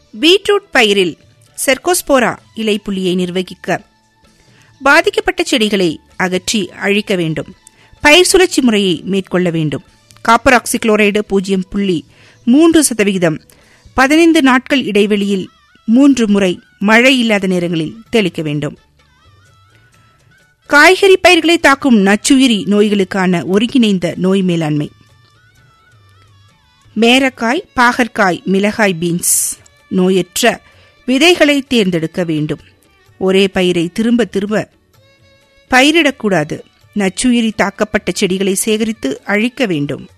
beetroot பயிரில் Cercospora இலைப்புள்ளியை நிர்வகிக்க பாதிக்கப்பட்ட செடிகளை அகற்றி அழிக்க வேண்டும் பயிர் சுழற்சி முறையை மேற்கொள்ள வேண்டும் காப்பர் ஆக்சிக்ளோரைடு பூஜ்ஜியம் புள்ளி மூன்று சதவிகிதம் பதினைந்து நாட்கள் இடைவெளியில் மூன்று முறை மழை இல்லாத நேரங்களில் தெளிக்க வேண்டும் காய்கறி பயிர்களை தாக்கும் நச்சுயிரி நோய்களுக்கான ஒருங்கிணைந்த நோய் மேலாண்மை மேரக்காய் பாகற்காய் மிளகாய் பீன்ஸ் நோயற்ற விதைகளை தேர்ந்தெடுக்க வேண்டும் ஒரே பயிரை திரும்ப திரும்ப பயிரிடக்கூடாது நச்சுயிரி தாக்கப்பட்ட செடிகளை சேகரித்து அழிக்க வேண்டும்